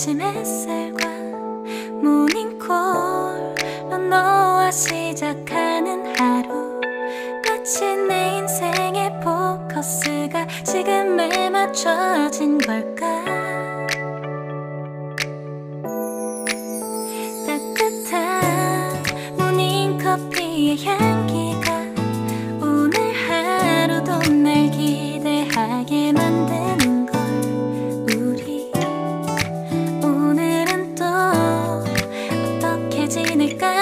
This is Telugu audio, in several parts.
아침 햇살과 모닝콜로 너와 시작하는 하루 마치 내 인생의 포커스가 지금에 맞춰진 걸까 따뜻한 모닝커피의 향기가 오늘 하루도 날 기대하게 만드는 걸 우리 오늘은 또 어떻게 지낼까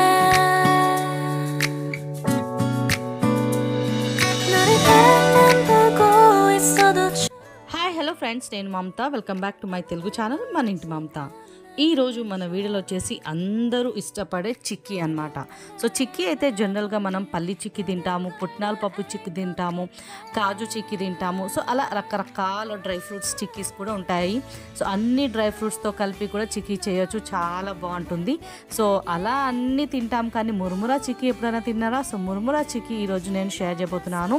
너를 가만 보고 있어도 హాయ్ హలో ఫ్రెండ్స్ నేను Mamata welcome back to my Telugu channel మన ఇంటి మమత ఈరోజు మన వీడియోలో వచ్చేసి అందరూ ఇష్టపడే చిక్కీ అన్నమాట సో చిక్కీ అయితే జనరల్గా మనం పల్లి చిక్కీ తింటాము పుట్నాల పప్పు చిక్కీ తింటాము కాజు చిక్కీ తింటాము సో అలా రకరకాల డ్రై ఫ్రూట్స్ చిక్కీస్ కూడా ఉంటాయి సో అన్ని డ్రై ఫ్రూట్స్తో కలిపి కూడా చిక్కీ చేయొచ్చు చాలా బాగుంటుంది సో అలా అన్నీ తింటాం కానీ మురుమురా చిక్కీ ఎప్పుడైనా తిన్నారా సో మురుమురా చిక్కీ ఈరోజు నేను షేర్ చేయబోతున్నాను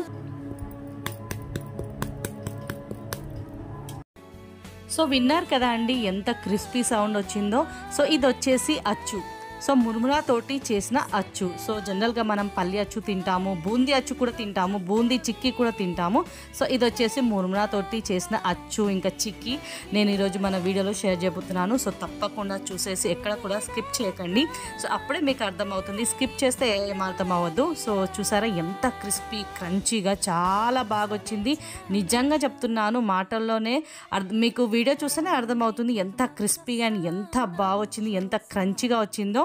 సో విన్నారు కదా అండి ఎంత క్రిస్పీ సౌండ్ వచ్చిందో సో ఇది వచ్చేసి అచ్చు సో మురుమురా తోటి చేసిన అచ్చు సో జనరల్గా మనం పల్లి అచ్చు తింటాము బూందీ అచ్చు కూడా తింటాము బూందీ చిక్కీ కూడా తింటాము సో ఇది వచ్చేసి మురుమురా తోటి చేసిన అచ్చు ఇంకా చిక్కీ నేను ఈరోజు మన వీడియోలో షేర్ చేయబోతున్నాను సో తప్పకుండా చూసేసి ఎక్కడ కూడా స్కిప్ చేయకండి సో అప్పుడే మీకు అర్థమవుతుంది స్కిప్ చేస్తే ఏం అర్థం అవ్వదు సో చూసారా ఎంత క్రిస్పీ క్రంచీగా చాలా బాగా వచ్చింది నిజంగా చెప్తున్నాను మాటల్లోనే అర్థ మీకు వీడియో చూస్తేనే అర్థమవుతుంది ఎంత క్రిస్పీగా అండ్ ఎంత బాగా వచ్చింది ఎంత క్రంచీగా వచ్చిందో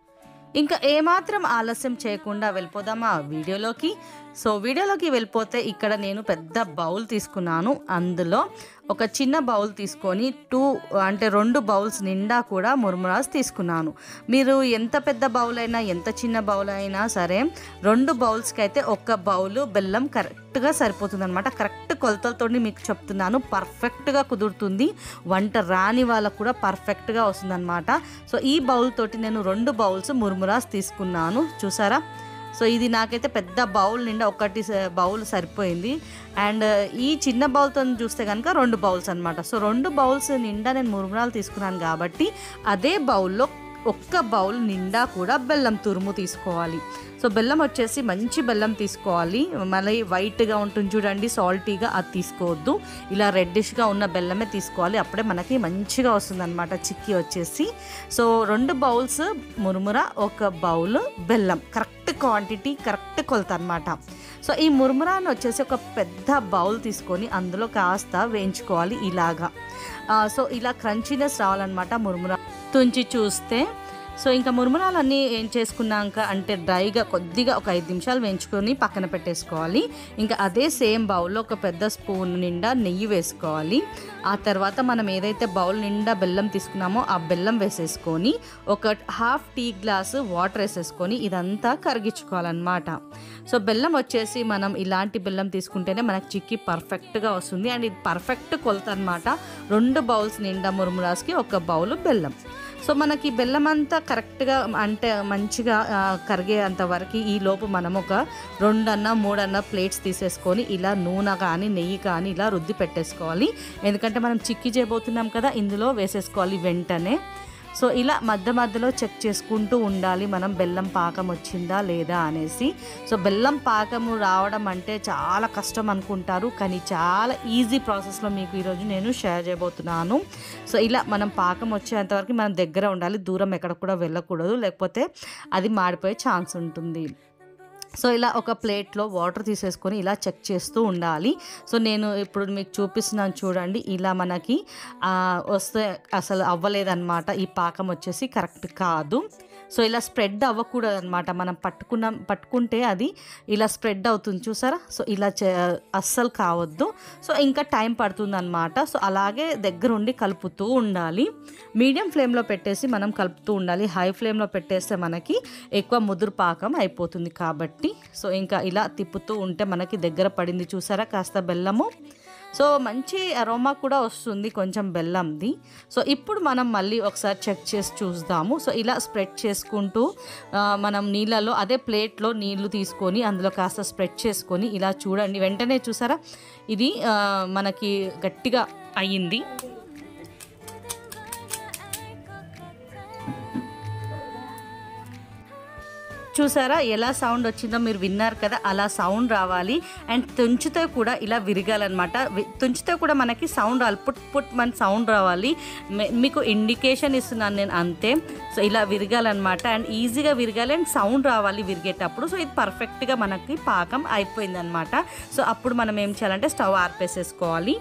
ఇంకా ఏమాత్రం ఆలస్యం చేయకుండా వెళ్ళిపోదామా వీడియోలోకి సో వీడియోలోకి వెళ్ళిపోతే ఇక్కడ నేను పెద్ద బౌల్ తీసుకున్నాను అందులో ఒక చిన్న బౌల్ తీసుకొని టూ అంటే రెండు బౌల్స్ నిండా కూడా మురుమురాస్ తీసుకున్నాను మీరు ఎంత పెద్ద బౌల్ అయినా ఎంత చిన్న బౌల్ అయినా సరే రెండు బౌల్స్కి అయితే ఒక బౌల్ బెల్లం కరెక్ట్గా సరిపోతుంది అనమాట కరెక్ట్ కొలతలతో మీకు చెప్తున్నాను పర్ఫెక్ట్గా కుదురుతుంది వంట రాని వాళ్ళకు కూడా పర్ఫెక్ట్గా వస్తుందన్నమాట సో ఈ బౌల్ తోటి నేను రెండు బౌల్స్ మురుమురాస్ తీసుకున్నాను చూసారా సో ఇది నాకైతే పెద్ద బౌల్ నిండా ఒకటి స- బౌల్ సరిపోయింది అండ్ ఈ చిన్న బౌల్తో చూస్తే కనుక రెండు బౌల్స్ అనమాట సో రెండు బౌల్స్ నిండా నేను మురుమురాలు తీసుకున్నాను కాబట్టి అదే బౌల్లో ఒక్క బౌల్ నిండా కూడా బెల్లం తురుము తీసుకోవాలి సో బెల్లం వచ్చేసి మంచి బెల్లం తీసుకోవాలి మళ్ళీ వైట్గా ఉంటుంది చూడండి సాల్టీగా అది తీసుకోవద్దు ఇలా రెడ్డిష్గా ఉన్న బెల్లమే తీసుకోవాలి అప్పుడే మనకి మంచిగా వస్తుంది అనమాట చిక్కీ వచ్చేసి సో రెండు బౌల్స్ మురుముర ఒక బౌల్ బెల్లం కరెక్ట్ క్వాంటిటీ కరెక్ట్ కొలత అనమాట సో ఈ మురుమురాన్ని వచ్చేసి ఒక పెద్ద బౌల్ తీసుకొని అందులో కాస్త వేయించుకోవాలి ఇలాగా ఆ, సో ఇలా క్రంచీనెస్ రావాలన్నమాట మురుముర తుంచి చూస్తే సో ఇంకా మురుమురాలన్నీ ఏం చేసుకున్నాక అంటే డ్రైగా కొద్దిగా ఒక ఐదు నిమిషాలు వేయించుకొని పక్కన పెట్టేసుకోవాలి ఇంకా అదే సేమ్ బౌల్లో ఒక పెద్ద స్పూన్ నిండా నెయ్యి వేసుకోవాలి ఆ తర్వాత మనం ఏదైతే బౌల్ నిండా బెల్లం తీసుకున్నామో ఆ బెల్లం వేసేసుకొని ఒక హాఫ్ టీ గ్లాసు వాటర్ వేసేసుకొని ఇదంతా కరిగించుకోవాలన్నమాట సో బెల్లం వచ్చేసి మనం ఇలాంటి బెల్లం తీసుకుంటేనే మనకి చిక్కీ పర్ఫెక్ట్గా వస్తుంది అండ్ ఇది పర్ఫెక్ట్ కొలత అనమాట రెండు బౌల్స్ నిండా మురుమురాస్కి ఒక బౌల్ బెల్లం సో మనకి బెల్లం అంతా కరెక్ట్గా అంటే మంచిగా ఆ, కరిగేంత వరకు ఈ లోపు మనం ఒక రెండన్న మూడన్న ప్లేట్స్ తీసేసుకొని ఇలా నూనె కానీ నెయ్యి కానీ ఇలా రుద్ది పెట్టేసుకోవాలి ఎందుకంటే మనం చిక్కి చేయబోతున్నాం కదా ఇందులో వేసేసుకోవాలి వెంటనే సో ఇలా మధ్య మధ్యలో చెక్ చేసుకుంటూ ఉండాలి మనం బెల్లం పాకం వచ్చిందా లేదా అనేసి సో బెల్లం పాకము రావడం అంటే చాలా కష్టం అనుకుంటారు కానీ చాలా ఈజీ ప్రాసెస్లో మీకు ఈరోజు నేను షేర్ చేయబోతున్నాను సో ఇలా మనం పాకం వచ్చేంత వరకు మనం దగ్గర ఉండాలి దూరం ఎక్కడ కూడా వెళ్ళకూడదు లేకపోతే అది మాడిపోయే ఛాన్స్ ఉంటుంది సో ఇలా ఒక ప్లేట్లో వాటర్ తీసేసుకొని ఇలా చెక్ చేస్తూ ఉండాలి సో నేను ఇప్పుడు మీకు చూపిస్తున్నాను చూడండి ఇలా మనకి ఆ, వస్తే అసలు అవ్వలేదన్నమాట ఈ పాకం వచ్చేసి కరెక్ట్ కాదు సో ఇలా స్ప్రెడ్ అవ్వకూడదు అనమాట మనం పట్టుకున్నాం పట్టుకుంటే అది ఇలా స్ప్రెడ్ అవుతుంది చూసారా సో ఇలా చే అస్సలు కావద్దు సో ఇంకా టైం పడుతుంది అనమాట సో అలాగే దగ్గరుండి కలుపుతూ ఉండాలి మీడియం ఫ్లేమ్లో పెట్టేసి మనం కలుపుతూ ఉండాలి హై ఫ్లేమ్లో పెట్టేస్తే మనకి ఎక్కువ ముదురు పాకం అయిపోతుంది కాబట్టి సో ఇంకా ఇలా తిప్పుతూ ఉంటే మనకి దగ్గర పడింది చూసారా కాస్త బెల్లము సో మంచి అరోమా కూడా వస్తుంది కొంచెం బెల్లంది సో ఇప్పుడు మనం మళ్ళీ ఒకసారి చెక్ చేసి చూద్దాము సో ఇలా స్ప్రెడ్ చేసుకుంటూ ఆ, మనం నీళ్ళలో అదే ప్లేట్లో నీళ్లు తీసుకొని అందులో కాస్త స్ప్రెడ్ చేసుకొని ఇలా చూడండి వెంటనే చూసారా ఇది ఆ, మనకి గట్టిగా అయ్యింది చూసారా ఎలా సౌండ్ వచ్చిందో మీరు విన్నారు కదా అలా సౌండ్ రావాలి అండ్ తుంచితో కూడా ఇలా విరగాలన్నమాట వి- తుంచితో కూడా మనకి సౌండ్ రావాలి పుట్ పుట్ మన సౌండ్ రావాలి మే- మీకు ఇండికేషన్ ఇస్తున్నాను నేను అంతే సో ఇలా విరగాలన్నమాట అండ్ ఈజీగా విరగాలి అండ్ సౌండ్ రావాలి విరిగేటప్పుడు సో ఇది పర్ఫెక్ట్గా మనకి పాకం అయిపోయిందనమాట సో అప్పుడు మనం ఏం చేయాలంటే స్టవ్ ఆర్పేసేసుకోవాలి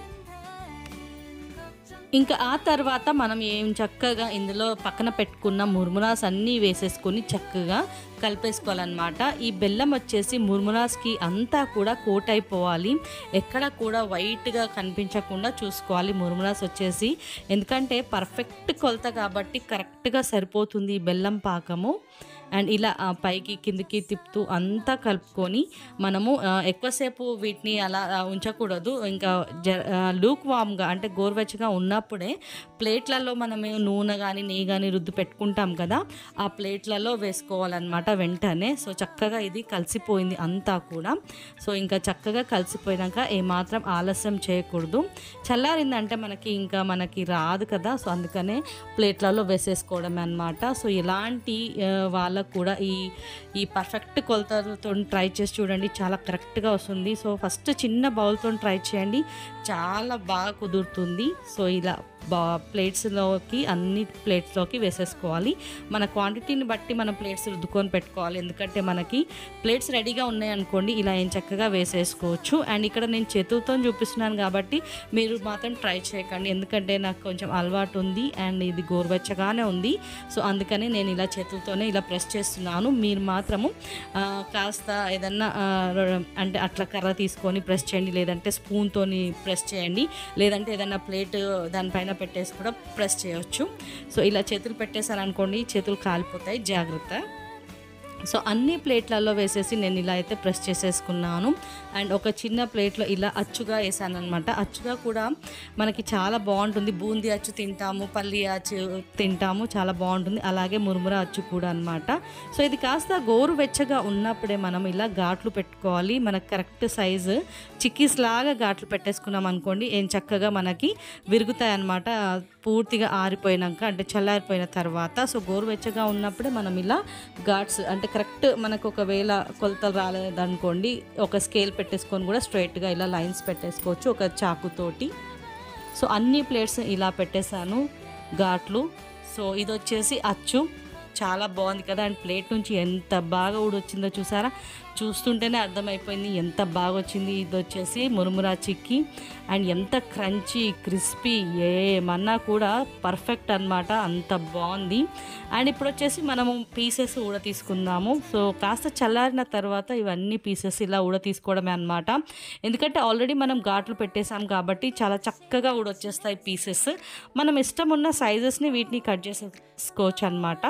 ఇంకా ఆ తర్వాత మనం ఏం చక్కగా ఇందులో పక్కన పెట్టుకున్న ముర్మురాస్ అన్నీ వేసేసుకొని చక్కగా కలిపేసుకోవాలన్నమాట ఈ బెల్లం వచ్చేసి ముర్మురాస్కి అంతా కూడా కోట్ అయిపోవాలి ఎక్కడ కూడా వైట్గా కనిపించకుండా చూసుకోవాలి ముర్మురాస్ వచ్చేసి ఎందుకంటే పర్ఫెక్ట్ కొలత కాబట్టి కరెక్ట్గా సరిపోతుంది ఈ బెల్లం పాకము అండ్ ఇలా ఆ, పైకి కిందికి తిప్పుతూ అంతా కలుపుకొని మనము ఆ, ఎక్కువసేపు వీటిని అలా ఆ, ఉంచకూడదు ఇంకా జ లూక్ వామ్గా అంటే గోరువెచ్చగా ఉన్నప్పుడే ప్లేట్లలో మనము నూనె కానీ నెయ్యి కానీ రుద్దు పెట్టుకుంటాం కదా ఆ ప్లేట్లలో వేసుకోవాలన్నమాట వెంటనే సో చక్కగా ఇది కలిసిపోయింది అంతా కూడా సో ఇంకా చక్కగా కలిసిపోయినాక ఏమాత్రం ఆలస్యం చేయకూడదు చల్లారిందంటే మనకి ఇంకా మనకి రాదు కదా సో అందుకనే ప్లేట్లలో వేసేసుకోవడమే అనమాట సో ఎలాంటి ఆ, వాళ్ళకు కూడా ఈ ఈ పర్ఫెక్ట్ కొలతలతో ట్రై చేసి చూడండి చాలా కరెక్ట్గా వస్తుంది సో ఫస్ట్ చిన్న బౌల్తో ట్రై చేయండి చాలా బాగా కుదురుతుంది సో ఇలా బా ప్లేట్స్లోకి అన్ని ప్లేట్స్లోకి వేసేసుకోవాలి మన క్వాంటిటీని బట్టి మనం ప్లేట్స్ రుద్దుకొని పెట్టుకోవాలి ఎందుకంటే మనకి ప్లేట్స్ రెడీగా ఉన్నాయి అనుకోండి ఇలా ఏం చక్కగా వేసేసుకోవచ్చు అండ్ ఇక్కడ నేను చేతులతో చూపిస్తున్నాను కాబట్టి మీరు మాత్రం ట్రై చేయకండి ఎందుకంటే నాకు కొంచెం అలవాటు ఉంది అండ్ ఇది గోరువెచ్చగానే ఉంది సో అందుకని నేను ఇలా చేతులతోనే ఇలా ప్రెస్ చేస్తున్నాను మీరు మాత్రము ఆ, కాస్త ఏదన్నా ఆ, రొ- అంటే అట్లా కర్ర తీసుకొని ప్రెస్ చేయండి లేదంటే స్పూన్తోని ప్రెస్ చేయండి లేదంటే ఏదన్నా ప్లేట్ దానిపైన పెట్టేసి కూడా ప్రెస్ చేయొచ్చు సో ఇలా చేతులు పెట్టేశారనుకోండి చేతులు కాలిపోతాయి జాగ్రత్త సో అన్ని ప్లేట్లలో వేసేసి నేను ఇలా అయితే ప్రెస్ చేసేసుకున్నాను అండ్ ఒక చిన్న ప్లేట్లో ఇలా అచ్చుగా వేసాను అనమాట అచ్చుగా కూడా మనకి చాలా బాగుంటుంది బూందీ అచ్చు తింటాము పల్లి అచ్చు తింటాము చాలా బాగుంటుంది అలాగే మురుముర అచ్చు కూడా అనమాట సో ఇది కాస్త గోరు వెచ్చగా ఉన్నప్పుడే మనం ఇలా ఘాట్లు పెట్టుకోవాలి మనకు కరెక్ట్ సైజు చిక్కీస్ లాగా ఘాట్లు పెట్టేసుకున్నాం అనుకోండి ఏం చక్కగా మనకి విరుగుతాయి అనమాట పూర్తిగా ఆరిపోయినాక అంటే చల్లారిపోయిన తర్వాత సో గోరువెచ్చగా ఉన్నప్పుడే మనం ఇలా ఘాట్స్ అంటే కరెక్ట్ మనకు ఒకవేళ కొలతలు రాలేదనుకోండి ఒక స్కేల్ పెట్టేసుకొని కూడా స్ట్రైట్గా ఇలా లైన్స్ పెట్టేసుకోవచ్చు ఒక చాకుతోటి సో అన్ని ప్లేట్స్ ఇలా పెట్టేశాను ఘాట్లు సో ఇది వచ్చేసి అచ్చు చాలా బాగుంది కదా అండ్ ప్లేట్ నుంచి ఎంత బాగా ఊడొచ్చిందో చూసారా చూస్తుంటేనే అర్థమైపోయింది ఎంత బాగా వచ్చింది ఇది వచ్చేసి మురుమురా చిక్కి అండ్ ఎంత క్రంచీ క్రిస్పీ ఏమన్నా కూడా పర్ఫెక్ట్ అన్నమాట అంత బాగుంది అండ్ ఇప్పుడు వచ్చేసి మనము పీసెస్ ఊడ తీసుకుందాము సో కాస్త చల్లారిన తర్వాత ఇవన్నీ పీసెస్ ఇలా ఊడ తీసుకోవడమే అనమాట ఎందుకంటే ఆల్రెడీ మనం ఘాట్లు పెట్టేసాం కాబట్టి చాలా చక్కగా ఊడొచ్చేస్తాయి పీసెస్ మనం ఇష్టం ఉన్న సైజెస్ని వీటిని కట్ చేసేసుకోవచ్చు అనమాట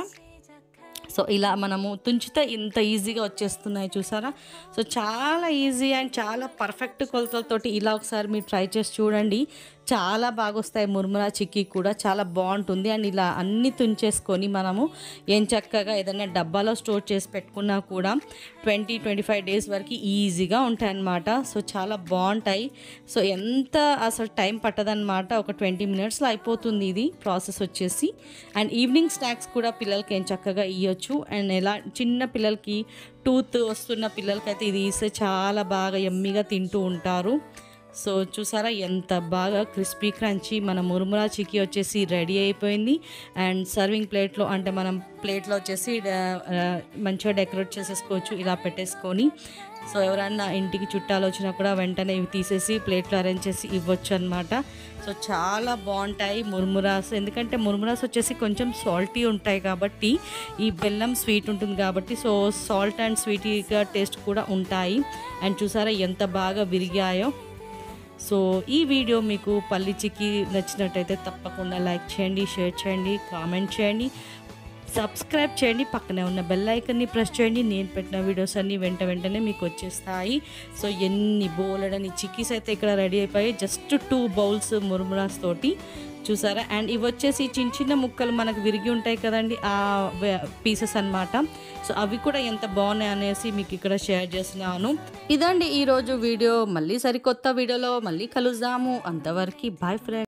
సో ఇలా మనము తుంచితే ఇంత ఈజీగా వచ్చేస్తున్నాయి చూసారా సో చాలా ఈజీ అండ్ చాలా పర్ఫెక్ట్ కొలతలతోటి ఇలా ఒకసారి మీరు ట్రై చేసి చూడండి చాలా బాగా వస్తాయి మురుమురా చిక్కీ కూడా చాలా బాగుంటుంది అండ్ ఇలా అన్ని తుంచేసుకొని మనము ఏం చక్కగా ఏదైనా డబ్బాలో స్టోర్ చేసి పెట్టుకున్నా కూడా ట్వంటీ ట్వంటీ ఫైవ్ డేస్ వరకు ఈజీగా ఉంటాయి అన్నమాట సో చాలా బాగుంటాయి సో ఎంత అసలు టైం పట్టదన్నమాట ఒక ట్వంటీ మినిట్స్లో అయిపోతుంది ఇది ప్రాసెస్ వచ్చేసి అండ్ ఈవినింగ్ స్నాక్స్ కూడా పిల్లలకి ఏం చక్కగా ఇవ్వచ్చు అండ్ ఎలా చిన్న పిల్లలకి టూత్ వస్తున్న పిల్లలకైతే ఇది ఇస్తే చాలా బాగా ఎమ్మిగా తింటూ ఉంటారు సో చూసారా ఎంత బాగా క్రిస్పీ క్రంచీ మన మురుమురా చిక్కీ వచ్చేసి రెడీ అయిపోయింది అండ్ సర్వింగ్ ప్లేట్లో అంటే మనం ప్లేట్లో వచ్చేసి ఆ, ఆ, మంచిగా డెకరేట్ చేసేసుకోవచ్చు ఇలా పెట్టేసుకొని సో ఎవరన్నా ఇంటికి చుట్టాలు వచ్చినా కూడా వెంటనే ఇవి తీసేసి ప్లేట్లో అరేంజ్ చేసి ఇవ్వచ్చు అనమాట సో చాలా బాగుంటాయి మురుమురాస్ ఎందుకంటే మురుమురాస్ వచ్చేసి కొంచెం సాల్టీ ఉంటాయి కాబట్టి ఈ బెల్లం స్వీట్ ఉంటుంది కాబట్టి సో సాల్ట్ అండ్ స్వీటీగా టేస్ట్ కూడా ఉంటాయి అండ్ చూసారా ఎంత బాగా విరిగాయో సో ఈ వీడియో మీకు పల్లి చిక్కి నచ్చినట్టయితే తప్పకుండా లైక్ చేయండి షేర్ చేయండి కామెంట్ చేయండి సబ్స్క్రైబ్ చేయండి పక్కనే ఉన్న బెల్ ఐకన్ని ప్రెస్ చేయండి నేను పెట్టిన వీడియోస్ అన్నీ వెంట వెంటనే మీకు వచ్చేస్తాయి సో ఎన్ని బోలెడని చిక్కీస్ అయితే ఇక్కడ రెడీ అయిపోయాయి జస్ట్ టూ బౌల్స్ మురుమురాస్ తోటి చూసారా అండ్ ఇవి వచ్చేసి చిన్న చిన్న ముక్కలు మనకు విరిగి ఉంటాయి కదండి ఆ పీసెస్ అన్నమాట సో అవి కూడా ఎంత బాగున్నాయి అనేసి మీకు ఇక్కడ షేర్ చేస్తున్నాను ఇదండి ఈరోజు వీడియో మళ్ళీ సరికొత్త వీడియోలో మళ్ళీ కలుద్దాము అంతవరకు బాయ్ ఫ్రెండ్